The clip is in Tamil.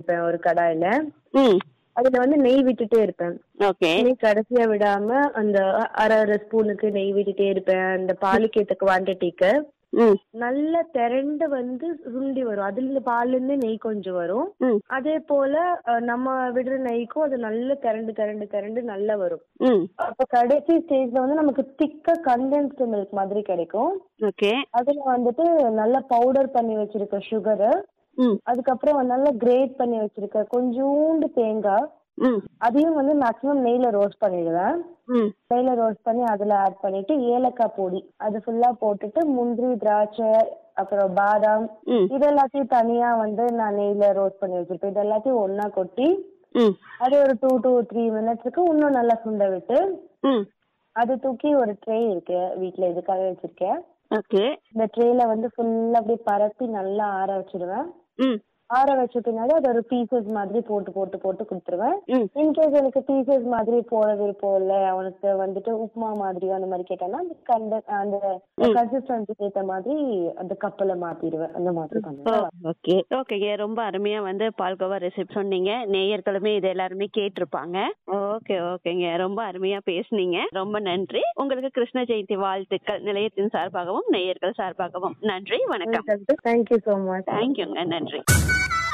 இருப்பேன் ஒரு கடாயில ம் அதுல வந்து நெய் விட்டுட்டே இருப்பேன் ஓகே நெய் கடைசியா விடாம அந்த அரை அரை ஸ்பூனுக்கு நெய் விட்டுட்டே இருப்பேன் அந்த பாலுக்கு ஏத்த குவான்டிட்டிக்கு ம் நல்ல திரண்டு வந்து சுண்டி வரும் அதுல இருந்து பால்ல இருந்து நெய் கொஞ்சம் வரும் ம் அதே போல அஹ், நம்ம விடுற நெய்க்கும் அது நல்ல திரண்டு திரண்டு திரண்டு நல்லா வரும் ம் அப்ப கடைசி ஸ்டேஜ்ல வந்து நமக்கு திக்க கண்டென்ஸ்டு மில்க் மாதிரி கிடைக்கும் ஓகே அதுல வந்துட்டு நல்லா பவுடர் பண்ணி வச்சிருக்க சுகரு ம் அதுக்கப்புறம் நல்லா கிரேட் பண்ணி வச்சிருக்க கொஞ்சோண்டு தேங்காய் ம் அதையும் வந்து மேக்ஸிமம் நெய்ல ரோஸ்ட் பண்ணிடுவேன் ம் நெய்ல ரோஸ்ட் பண்ணி அதுல ஆட் பண்ணிட்டு ஏலக்காய் பொடி அது ஃபுல்லா போட்டுட்டு முந்திரி திராட்சை அப்புறம் பாதாம் ம் இது எல்லாத்தையும் தனியா வந்து நான் நெய்ல ரோஸ்ட் பண்ணி வச்சிருப்பேன் இது எல்லாத்தையும் ஒண்ணா கொட்டி ம் அது ஒரு டூ டூ த்ரீ மினிட்ஸுக்கு இன்னும் நல்லா சுண்ட விட்டு ம் அது தூக்கி ஒரு ட்ரே இருக்கு வீட்ல இதுக்காக வச்சிருக்கேன் ஓகே இந்த ட்ரேல வந்து ஃபுல்லா அப்படியே பரப்பி நல்லா ஆற வச்சிடுவேன் ம் ஆற வச்ச பின்னாடி அது ஒரு பீசஸ் மாதிரி போட்டு போட்டு போட்டு கொடுத்துருவேன் ம் இன்கேஸ் எனக்கு பீசஸ் மாதிரி போட விருப்பம் இல்ல அவனுக்கு வந்துட்டு உப்புமா மாதிரி அந்த மாதிரி கேட்டானா அந்த கண்ட அந்த கன்சிஸ்டன்சிக்கு ஏத்த மாதிரி அந்த கப்பலை மாத்திடுவேன் அந்த மாதிரி பண்ணுவேன் ஓகே ஓகேங்க ரொம்ப அருமையா வந்து பால்கோவா ரெசிபி சொன்னீங்க நேயர்களுமே இது எல்லாருமே கேட்டிருப்பாங்க ஓகே ஓகேங்க ரொம்ப அருமையா பேசுனீங்க ரொம்ப நன்றி உங்களுக்கு கிருஷ்ண ஜெயந்தி வாழ்த்துக்கள் நிலையத்தின் சார்பாகவும் நேயர்கள் சார்பாகவும் நன்றி வணக்கம் தேங்க்யூ ஸோ மச் தேங்க்யூங்க நன்றி